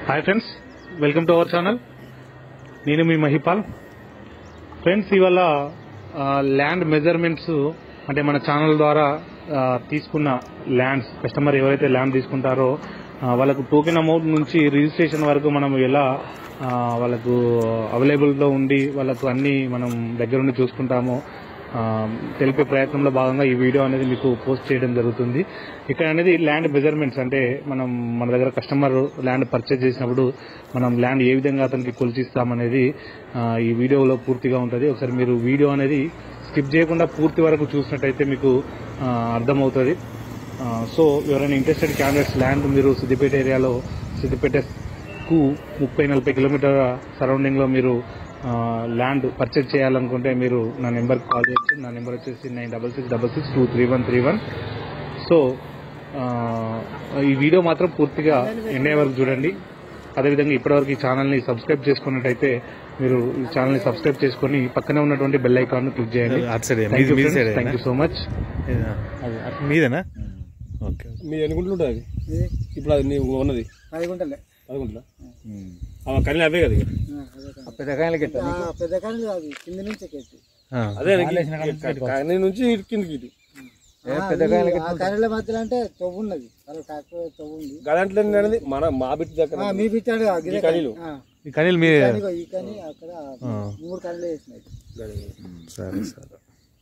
Hi friends welcome to our channel నేను మీ Mahipal friends ఇవాళ ల్యాండ్ మెజర్మెంట్స్ అంటే మన ఛానల్ ద్వారా ఆ, తీసుకున్న ల్యాండ్స్ కస్టమర్ ఎవరైతే ల్యాండ్ తీసుకుంటారో ఆ, వాళ్ళకు టోకెన్ అమౌంట్ నుంచి రిజిస్ట్రేషన్ వరకు మనం ఎలా ఆ, వాళ్ళకు అవైలబుల్లో ఉండి వాళ్ళకు అన్ని మనం దగ్గర ఉండి చూసుకుంటామో ఆ, తెలిపే ప్రయత్నంలో భాగంగా ఈ వీడియో అనేది మీకు పోస్ట్ చేయడం జరుగుతుంది ఇక్కడ అనేది ల్యాండ్ మెజర్మెంట్స్ అంటే మనం మన దగ్గర కస్టమర్ ల్యాండ్ పర్చేజ్ చేసినప్పుడు మనం ల్యాండ్ ఏ విధంగా అతనికి కొలిచిస్తామనేది ఆ, ఈ వీడియోలో పూర్తిగా ఉంటుంది ఒకసారి మీరు వీడియో అనేది స్కిప్ చేయకుండా పూర్తి వరకు చూసినట్టయితే మీకు ఆ, అర్థమవుతుంది ఆ, సో ఎవరైనా ఇంట్రెస్టెడ్ క్యాండిడేట్స్ ల్యాండ్ మీరు సిద్దిపేట ఏరియాలో సిద్దిపేటకు ముప్పై నలభై కిలోమీటర్ సరౌండింగ్ లో మీరు ఆ, ల్యాండ్ పర్చేజ్ చేయాలనుకుంటే మీరు నా నెంబర్కి కాల్ చేయొచ్చు నా నెంబర్ వచ్చేసి nine double six double six two three one three one so ఆ, ఈ వీడియో మాత్రం పూర్తిగా ఎండే వరకు చూడండి అదేవిధంగా ఇప్పటివరకు ఈ ఛానల్ని సబ్స్క్రైబ్ చేసుకున్నట్టయితే మీరు ఈ ఛానల్ని సబ్స్క్రైబ్ చేసుకొని పక్కనే ఉన్నటువంటి బెల్ ఐకాన్ క్లిక్ చేయండి అటు సైడ్ మీది మీది side thank you so much మీదేనా ఓకే మీ ఎన్ని గుంటలు ఉంటుంది అది ఇప్పుడు అది నీవు ఉన్నది పది గుంటలే పది గుంటలా కానీ అవే కదా ఇక. పెద్దకాయలకి పెద్దకాయలు కాదు కింద నుంచి ఎక్కేది అదే కానీ నుంచి ఇటు కిందికి ఇటు పెద్దకాయలకి ఆ కర్రీల మధ్యలో అంటే తవ్వు ఉన్నది చాలా తక్కువ తవ్వు ఉంది గదంట్లో అనేది మన మా బిడ్డ దగ్గర ఆ, మీ బిట్టాడు ఆ గిరే కర్రీలు. ఆ, ఈ కనీలు మీ ఇదిగో ఈ కని అక్కడ మూడు కర్రీలు వేసినాయి సరే సరే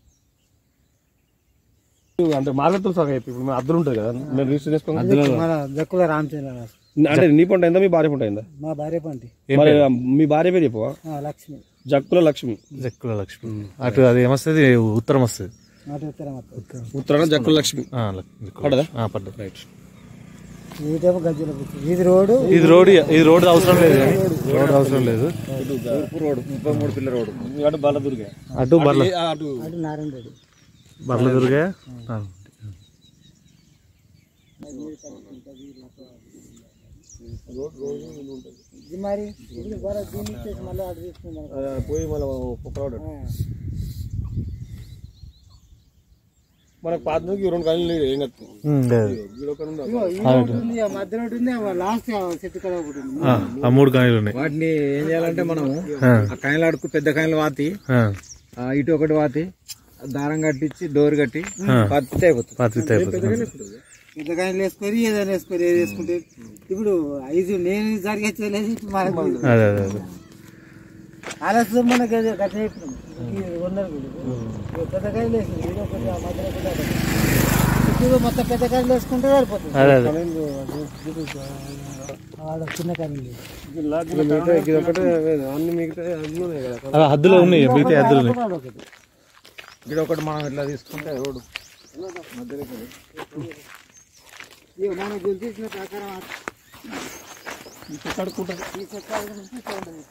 అంటే మార్కెట్ సగం అయిపోయి ఇప్పుడు అద్దరు ఉంటుంది కదా మేము రిజిస్టర్ చేసుకోండి మన దక్కుల రామచంద్ర అంటే నీ పంట అయిందా మీ భార్య పంట అయిందా మా భార్య పంటి మరి మీ భార్య పేరు చెప్పవా ఆ, లక్ష్మి జక్కుల లక్ష్మి జక్కుల లక్ష్మి అటు అది ఏమొస్తుంది ఉత్తరం వస్తుంది అటు ఉత్తరం మొత్తం ఉత్తరాన జక్కుల లక్ష్మి ఆ, లక్- పడ్డదా? ఆ, పడ్డది రైట్ ఇదేమో గజ్జల పుట్టి ఇది రోడ్డు ఇది రోడ్ ఇది రోడ్ అవసరం లేదు రోడ్ అవసరం లేదు రోడ్ ముప్పై మూడు పిల్ల రోడ్ అటు బాలదుర్గ అటు బర్ల అటు అటు నారాయణ రెడ్డి బర్ల దుర్గే ఆ. ఇది మరి ఇది కూడా దీన్ని ఇచ్చేసి మళ్ళీ అటు తీసుకుందాం ఆ, పోయి మళ్ళీ ఒక్క రోడ్ మనకు పాత నుంచి రెండు కళ్ళు ఏం కత్తు ఉమ్, లేదు ఇగో ఈ రోడ్డు ఉంది ఆ మధ్య రోడ్డు ఉంది ఆ లాస్ట్ చెట్టు కదా ఒకటి ఉంది ఆ, ఆ మూడు కాయలు ఉన్నాయి వాటిని ఏం చేయాలంటే మనము ఆ, ఆ కాయలు అడుకు పెద్ద కాయలు వాతి ఆ, ఆ ఇటు ఒకటి వాతి దారం కట్టించి డోర్ కట్టి పత్తి అయిపోతుంది పత్తి అయిపోతుంది పెద్దకాయలు వేసుకొని ఏదైనా వేసుకొని ఏది వేసుకుంటే ఇప్పుడు ఐదు నేను జరిగేది మనకు అదే అదే అదే ఆలస్యం మనకి అది గట్ల చెప్పినాం ఈ వందలు కూడా. ఈ పెద్దకాయలు వేసి ఇది ఒకటి ఆ మధ్యలో ఒకటి అక్కడ. ఇప్పుడు మొత్తం పెద్దకాయలు వేసుకుంటే సరిపోతుంది అదే అదే ఆడ చిన్న కాయలు ఇది ఒకటే అన్ని మిగతా అన్ని ఉన్నాయి కదా అలా హద్దులో ఉన్నాయి మిగతా హద్దులు ఉన్నాయి ఆడ ఒకటి ఇక్కడ ఒకటి మనం ఇట్లా తీసుకుంటే రోడ్డు ఇక మనం గుర్తించిన ప్రకారం ఈ చెక్క నుంచి ఇక్కడ ఉంటుంది.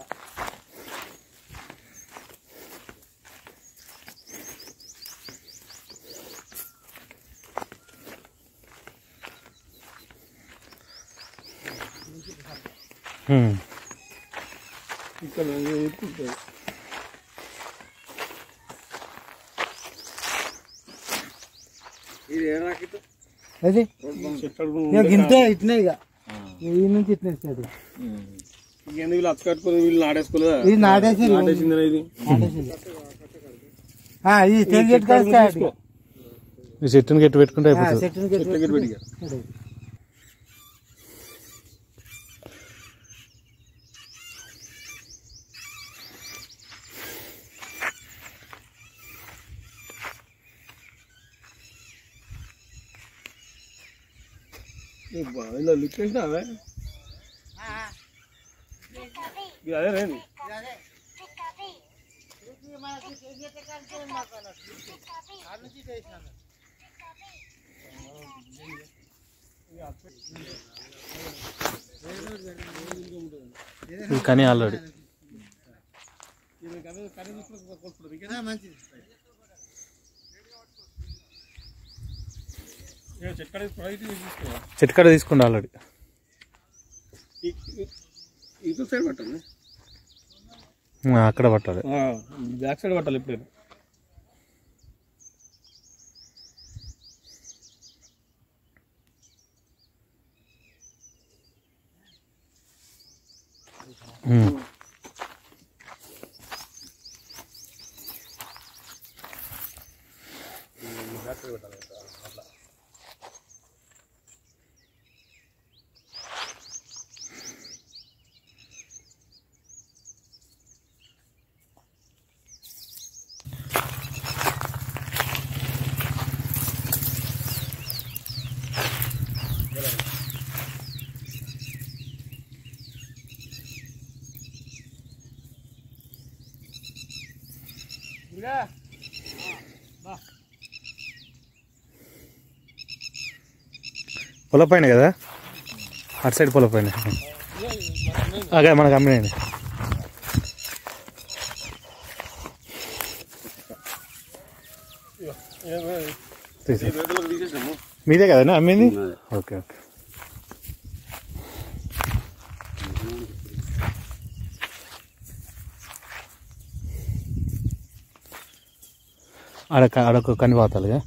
ఉమ్. ఇక్కడ ఎక్కువ ఇది ఏ రాకెట్ అది చెట్లు ఇక గింతే ఇట్నే ఇక ఈ నుంచి ఇట్నే స్టార్ట్ ఎందుకు వీళ్ళు అచ్చు కట్టుకుని వీళ్ళు నాడేసుకోలేదా ఇది నాటేసి నాటేసిందా ఇది ఇది తెగి చెట్టు కాదు స్టార్ట్ ఇక. ఈ చెట్టుని గట్టి పెట్టుకుంటే ఆ, అయిపోతుంది చెట్టుని గట్టి టికెట్ పెట్టి పెట్టుకొని ఇలా లిఫ్ట్ చేసినావే ఇది అదే రేండి ఇది కానీ ఆల్రెడీ చెక్కడ తీసుకో చెట్టు కాడ తీసుకోండి ఆల్రెడీ ఇటు సైడ్ పట్టాలి అక్కడ పట్టాలి బ్యాక్ సైడ్ పట్టాలి ఎప్పుడైనా ఉమ్. పొల పైన కదా అటు సైడ్ పొల పైన అదే మనకు అమ్మినాయండి తీసే. మీదే కదండి అమ్మింది ఓకే ఓకే ఆడ ఆడొక కనిపాతాలుగా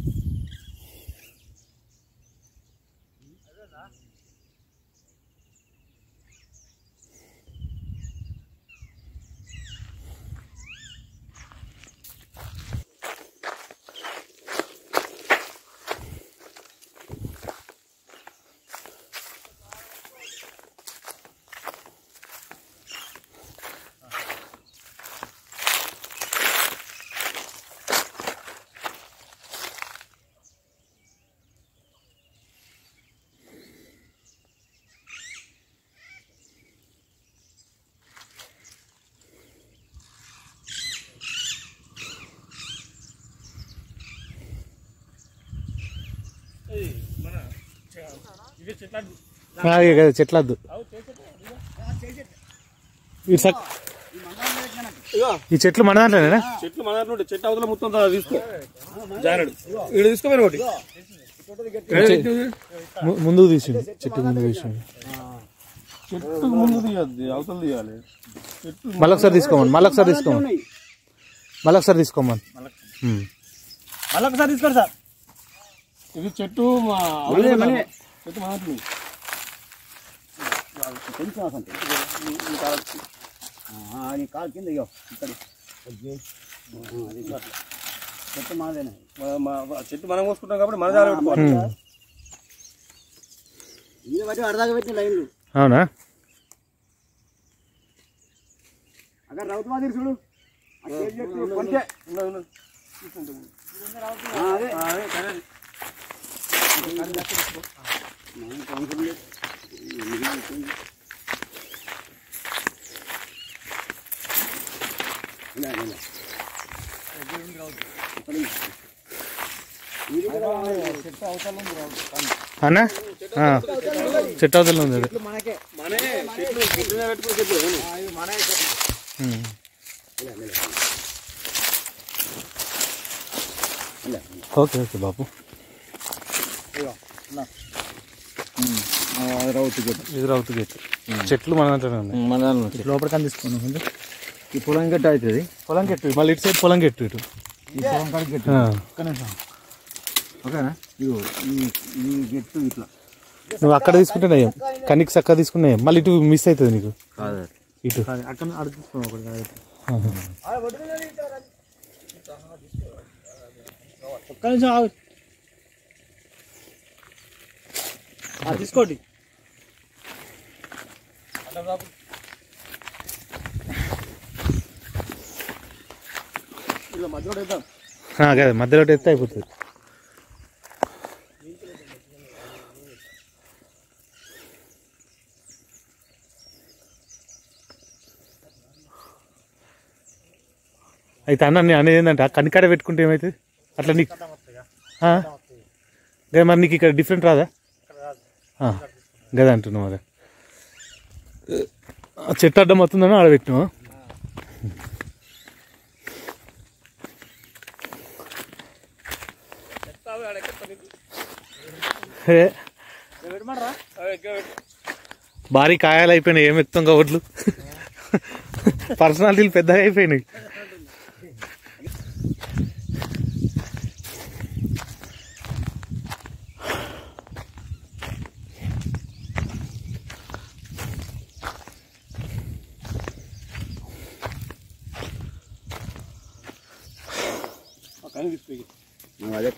అదే కదా చెట్లద్దు ఈ సక్- ఈ చెట్లు మన దాంట్లోనేనా చెట్లు మన దాంట్లో ఉంటాయి. చెట్టు అవతల మొత్తం దా- తీసుకో జానడు ఇక్కడ తీసుకోపోయిన ఒకటి ము- ముందుకు తీసిండు చెట్టు ముందుకు తీసిండు చెట్టు ముందు తీయద్ది అవతల తీయాలి చెట్టు మళ్ళొకసారి తీసుకోమని మళ్ళొకసారి తీసుకోమని మళ్ళొకసారి తీసుకోమని ఉమ్. మళ్ళీ ఒకసారి తీసుకోండి సార్ ఇది చెట్టు మా అవతల మళ్ళీ. చెట్టు మన దాంట్లో ఉంది. అది కాలు కింద ఇగో ఇక్కడ చెట్టు మాదేనా మా- మా- మా చెట్టు మనం కోసుకుంటాం కాబట్టి మన జాగ్రత్త పెట్టుకోవాలి ఉమ్. ఇది బట్టి అడదాకా పెట్టిన లైన్లు అవునా అక్కడ రౌతు మాదిరి చూడు ఆ కేజీ చెట్టు కొంటే. ఉన్నది, ఉన్నది. ఆ, అదే ఆ, అదే, సరే. అన్నా ఆ. చెట్టు అవతల ఉంది అది మనకే మనే చెట్లు చెట్టు మీద పెట్టుకుని చెట్లు అవును. ఉమ్. ఓకే ఓకే బాబు ఇది రౌతు గేట్ చెట్లు మన దాంట్లోనే ఉన్నాయి మన దాంట్లో లోపలికి అందిస్తున్నాం ఈ పొలం గట్ట అవుతుంది పొలం గెట్టు మళ్ళీ ఇటు సైడ్ పొలం గెట్టు ఇటు ఈ పొలం కాడ గట్టు ఆ. ఓకేనా ఇదిగో ఈ ఈ గెట్టు ఇట్లా నువ్వు అక్కడ తీసుకుంటే నయం కనికి చక్క తీసుకున్నా నయం. మళ్ళీ ఇటు మిస్ అవుతుంది నీకు కాదు ఇటు అక్కడ అడుగుతున్నాం ఒకటి ఆహా. ఒక్క నిమిషం ఆగు ఆ, తీసుకోండి ఇలా మధ్యలో వేద్దాం ఆ, అదే మధ్యలో ఎత్తే అయిపోతుంది అయితే అన్న నేను అనేది ఏంటంటే ఆ కనికాడ పెట్టుకుంటే ఏమవుతుంది అట్లా నీకు ఆ? గదే మరి నీకు ఇక్కడ డిఫరెంట్ రాదా ఆ, గదే అంటున్నావు అదే ఆ చెట్టు అడ్డం వస్తుందని ఆడ పెట్టినావా హే, భారీ కాయాలు అయిపోయినాయి ఏం ఎత్తాం కబుర్లు పర్సనాలిటీలు పెద్దగా అయిపోయినాయి కానీ తీసుకో అదే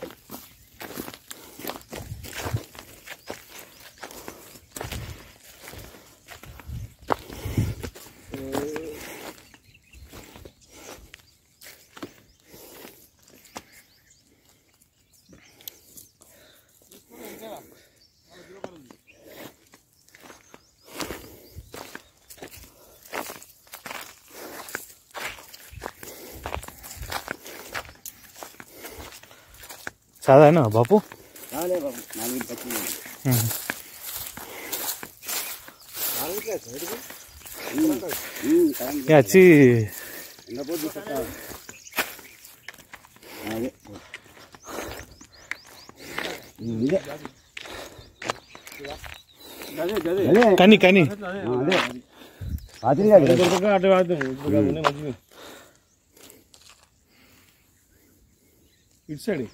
చదివానా బాపు రాలే బాబు నాలుగు పచ్చి ఇక వచ్చి ఇదే గదే గదే అదే కని కని అదే రాత్రి కాదు దొరకక అటు వాడుతుంది ఇప్పుడు కాదు, ఉన్నాయి మంచివి ఇటు సైడ్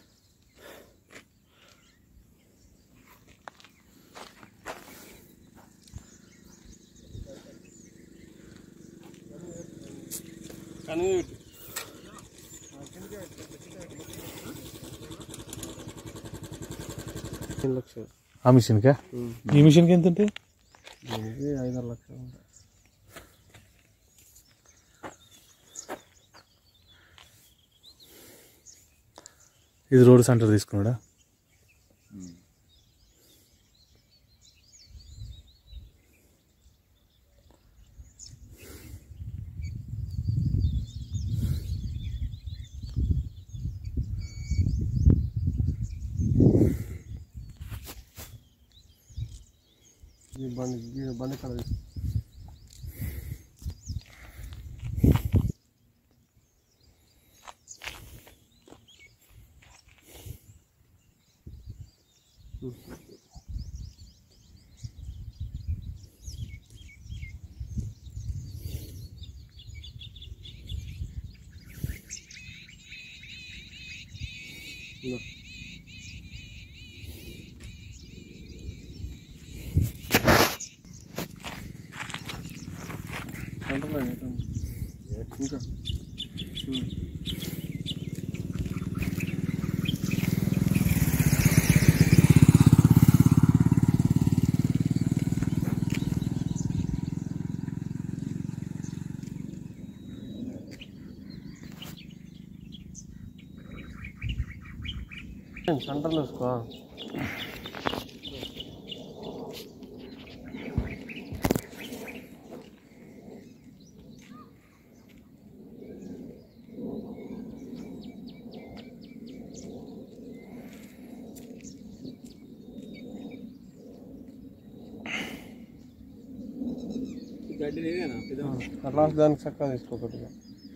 కానీ లక్షలు ఆ మిషన్కా ఈ మిషన్కి ఎంత ఉంటుంది ఐదారు లక్షలు ఇది రోడ్ సెంటర్ తీసుకున్నాడా ఈ బండి ఈ బండి కడ ఇంకా సెంటర్లో వేసుకో అట్లా దానికి చక్కగా తీసుకోకట్టుగా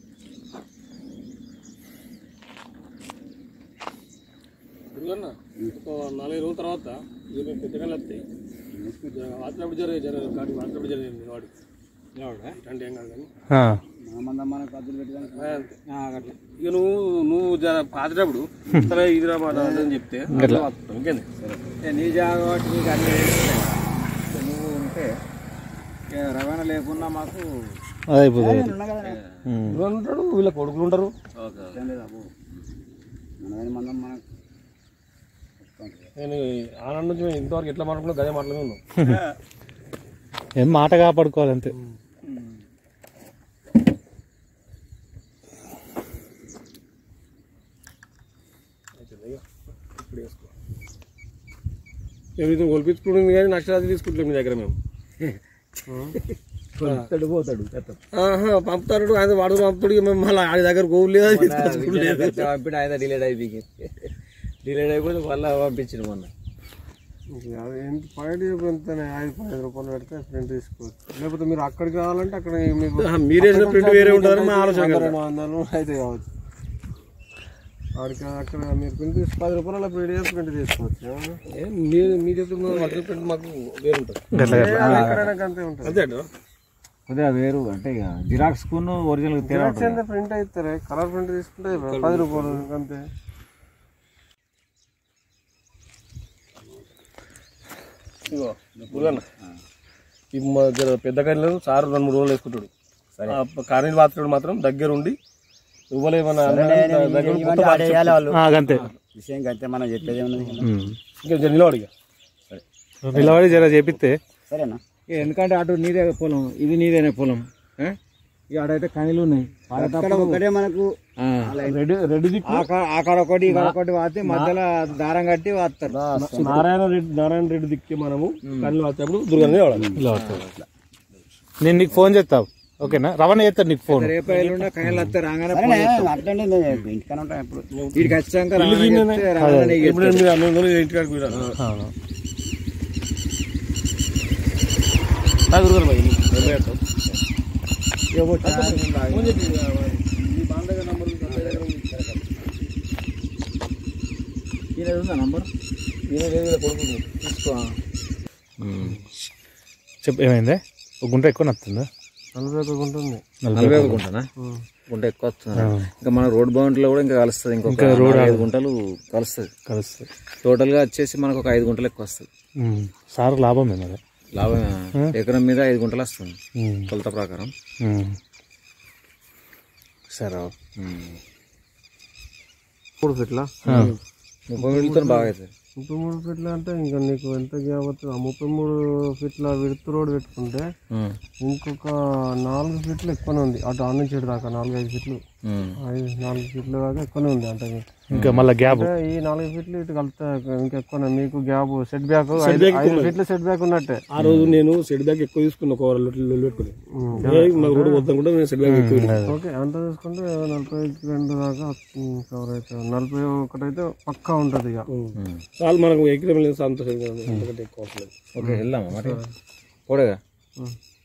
నాలుగు రోజుల తర్వాత ఇక మేము పెద్దగా వస్తాయి వాటినప్పుడు జర జర కాటి వాటినప్పుడు జరిగింది వాడు అంటే ఏం కాదు కానీ ఆ, మనకు అద్దరు పెట్టడానికి ఆ, అంతే. ఇక నువ్వు నువ్వు జర పాతేటప్పుడు సరే ఇదిరా మాట అని చెప్తే గట్ల. పాతుకుంటాం. ఇంకేంది నీ జాగా కాబట్టి నీకు అన్ని తెలుస్తాయి. నువ్వు ఉంటే ఇక రవాణా లేకున్నా మాకు అది అయిపోతుంది ఉమ్. వీళ్ళు ఉంటాడు వీళ్ళ కొడుకులు ఉంటారు ఏం లేదు అబ్బో. మనమైన మందం మనకు నేను ఆనందం నుంచి మేము ఇంతవరకు ఎట్లా మాట్లాడుకున్నా గదే మాటలమే ఉన్నాం ఏం మాట కాపాడుకోవాలి అంతే ఇప్పుడు వేసుకో మేము ఇది కొలిపించుకుంటుంది కానీ నష్టాలు తీసుకుంటాం మీ దగ్గర మేము పోతాడు పోతాడు ఆహా పంపుతాడు ఆయన వాడు పంపుతాడు ఇక మేము మళ్ళీ ఆడి దగ్గర గోవులు లేదా తీసుకొచ్చుకోలేదు పంపిణీ ఆయన డిలేట్ అయిపోయింది డిలేట్ అయిపోతే మళ్ళీ పంపించిన మొన్న ఏంటి పాయింట్ ఎంత ఐదు పదిహేను రూపాయలు పెడితే ప్రింట్ తీసుకోవచ్చు లేకపోతే మీరు అక్కడికి రావాలంటే అక్కడ మీరు వేసిన ప్రింట్ వేరే ఉంటుంది మా ఆలోచన రెండు వందలు అయితే కావచ్చు ఆడికి అక్కడ మీరు ప్రింట్ తీసి పది రూపాయల ప్రింట్ చేసి ప్రింట్ తీసుకోవచ్చు మీరు మీ చేతుల్లో ఒరిజినల్ ప్రింట్ మాకు వేరు ఉంటుంది గట్ల గట్ల ఎక్కడైనా అంతే ఉంటుంది అంతే అండి కొద్దిగా వేరు అంటే ఇక జిరాక్స్ కును ఒరిజినల్ తేడా ఉంటుంది ప్రింట్ అవుతారే కలర్ ప్రింట్ తీసుకుంటే పది రూపాయలు అంతే ఇగో గురుగన్న ఈ మ- జర పెద్ద కర్రీలు సారు రెండు మూడు రోజులు వేసుకుంటాడు ఆ కారణి పాత్రుడు మాత్రం దగ్గర ఉండి ఇవ్వలే ఏమన్నా ఇవ్వండి ఆడేయాలి వాళ్ళు ఆ, అంతే విషయం అంతే మనం చెప్పేది ఏమున్నది ఉమ్. ఇంకా నిలబడి ఇక. నిలబడి జర చేపిస్తే సరేనా ఎందుకంటే అటు నీదే పొలం ఇది నీదేనే పొలం ఆ? ఇక ఆడైతే కనీలు ఉన్నాయి అక్కడ ఒకటే మనకు ఆ. రెడ్డి రెడ్డి దిక్కు ఆ కా- ఆ కాడ ఒకటి ఈ కాడ ఒకటి వాడితే మధ్యలో దారం కట్టి వాస్తారు నారాయణ రెడ్డి నారాయణ రెడ్డి దిక్కి మనము కళ్ళు వచ్చేప్పుడు దుర్గానే వాడాలి ఇలా వస్తుంది. నేను నీకు ఫోన్ చేస్తావు ఓకేనా రవాణా చేస్తాను నీకు ఫోన్ రేపు ఎల్లుండి కనీలు వస్తే రాగానే సరే అట్లండి నేను ఇంటికనే ఉంటాను ఎప్పుడు వీడికి వచ్చాక రాగానే చెప్తే రాగానే నీకు ఇప్పుడు మీరు అన్ని వందలు ఇంటికాడికి పోయిరా. అవును. ఆ దుర్గానే పోయి. నువ్వు పోయేస్తావు. ఏవో ఛాన్స్ ఉందా? ఫోన్ చెప్పి ఈ బాండ దగ్గర నంబర్ ఉంది, అత్తయ్య దగ్గర ఉంది. ఈయనది ఉందా నంబర్ ఈయన లేదు కదా కొడుకు తీసుకో చెప్పు ఏమైంది ఒక గుంట ఎక్కువ నచ్చుతుందా నలభై ఒక ఉంటుంది నలభై ఒక గుంటనా గుంట ఎక్కువ వస్తుంది ఇంకా మన రోడ్ బౌండరీలో కూడా ఇంకా కలుస్తుంది ఇంకొక ఐదు గుంటలు కలుస్తుంది కలుస్తుంది టోటల్ గా వచ్చేసి మనకు ఒక ఐదు గుంటలు ఎక్కువ వస్తుంది ఉమ్. సార్ లాభమే మరి లాభం ఎకరం మీద ఐదు గుంటలు వస్తుంది ఉమ్. కొలత ప్రకారం ఉమ్. సరే మూడు ఫీట్ల ముప్పై వీళ్ళతో బాగా అవుతుంది ముప్పై మూడు ఫీట్ల అంటే ఇంకా నీకు ఎంత గ్యాప్ అవుతుంది ఆ ముప్పై మూడు ఫీట్ల విడత్ రోడ్ పెట్టుకుంటే ఇంకొక నాలుగు ఫీట్లు ఎక్కువనే ఉంది అటు ఆడ నుంచి ఇటు దాకా నాలుగు ఐదు ఫీట్లు ఐదు నాలుగు ఫీట్ల దాకా ఎక్కువనే ఉంది అంటే ఇంకా మళ్ళీ గ్యాప్ అంటే ఈ నాలుగు ఫీట్లు ఇటు కలితే ఇంకా ఎక్కువనే మీకు గ్యాప్ సెట్ బ్యాక్ ఐదు ఫీట్ల సెట్ బ్యాక్ ఉన్నట్టే ఆ రోజు నేను సెట్ బ్యాక్ ఎక్కువ తీసుకున్నా ఒక లొల్లి పెట్టుకుని మాకు రోడ్డు వద్దాం కూడా నేను సెట్ బ్యాక్ ఎక్కువ తీసుకున్నా. ఓకే అంత చూసుకుంటే నలభై రెండు దాకా కవర్ అవుతుంది నలభై ఒకటి అయితే పక్కా ఉంటుంది ఇక చాలు మనకు ఎకరం లేదు సంతోషం ఎందుకంటే ఎక్కువ అవసరం లేదు ఓకే వెళ్దామా మరి పోడేగా